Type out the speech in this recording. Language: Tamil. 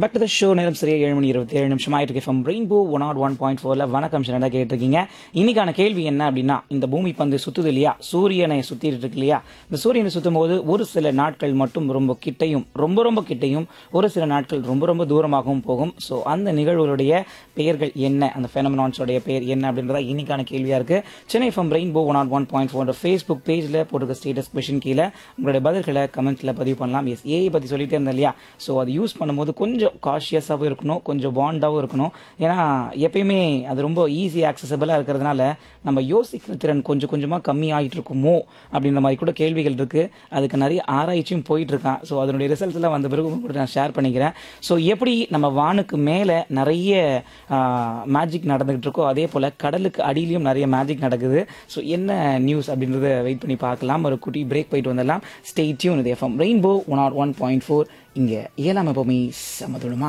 பேக் டு த ஷோ நேரம் சரியா ஏழு மணி இருபத்தி ஏழு நிமிஷம் ஆயிட்டு இருக்கு from rainbow one nought one point ஃபோர்ல வணக்கம் சின்னதா கேட்டிருக்கீங்க இன்னைக்கான கேள்வி என்ன அப்படின்னா இந்த பூமி பந்து சுத்துது இல்லையா சூரியனை சுத்திட்டு இருக்கு இல்லையா இந்த சூரியனை சுத்தும் போது ஒரு சில நாட்கள் மட்டும் ரொம்ப கிட்டையும் ரொம்ப ரொம்ப கிட்டையும் ஒரு சில நாட்கள் ரொம்ப ரொம்ப தூரமாகவும் போகும் ஸோ அந்த நிகழ்வுகளுடைய பெயர்கள் என்ன அந்த ஃபெனமனான்ஸோடைய பெயர் என்ன அப்படின்றத இன்னைக்கான கேள்வியா இருக்கு Chennai from rainbow one nought one point four Facebook பேஜ்ல போட்டிருக்க ஸ்டேட்டஸ் கொஷின் கீழே உங்களுடைய பதில்களை கமெண்ட்ல பதிவு பண்ணலாம் எஸ் ஏஐ பத்தி சொல்லிட்டே இருந்தேன் இல்லையா ஸோ அது யூஸ் பண்ணும்போது கொஞ்சம் காஷியஸாகவும் இருக்கணும் கொஞ்சம் பாண்டாகவும் இருக்கணும் ஏன்னா எப்பயுமே அது ரொம்ப ஈஸி ஆக்சசபிளாக இருக்கிறதுனால நம்ம யோசிக்கிற திறன் கொஞ்சம் கொஞ்சமாக கம்மியாகிட்டு இருக்குமோ அப்படின்ற மாதிரி கூட கேள்விகள் இருக்கு அதுக்கு நிறைய ஆராய்ச்சியும் போயிட்டு இருக்கான் ஸோ அதனுடைய ரிசல்ட்ஸ் எல்லாம் வந்த பிறகு உங்க கூட நான் ஷேர் பண்ணிக்கிறேன் ஸோ எப்படி நம்ம வானுக்கு மேலே நிறைய மேஜிக் நடந்துகிட்டு இருக்கோ அதே போல் கடலுக்கு அடியிலையும் நிறைய மேஜிக் நடக்குது ஸோ என்ன நியூஸ் அப்படின்றத வெயிட் பண்ணி பார்க்கலாம் ஒரு குட்டி பிரேக் போயிட்டு வந்துடலாம் ஸ்டே டியூன் இது FM rainbow one R one point four இங்கே ஏழாம் எப்பவுமே சமதுளமா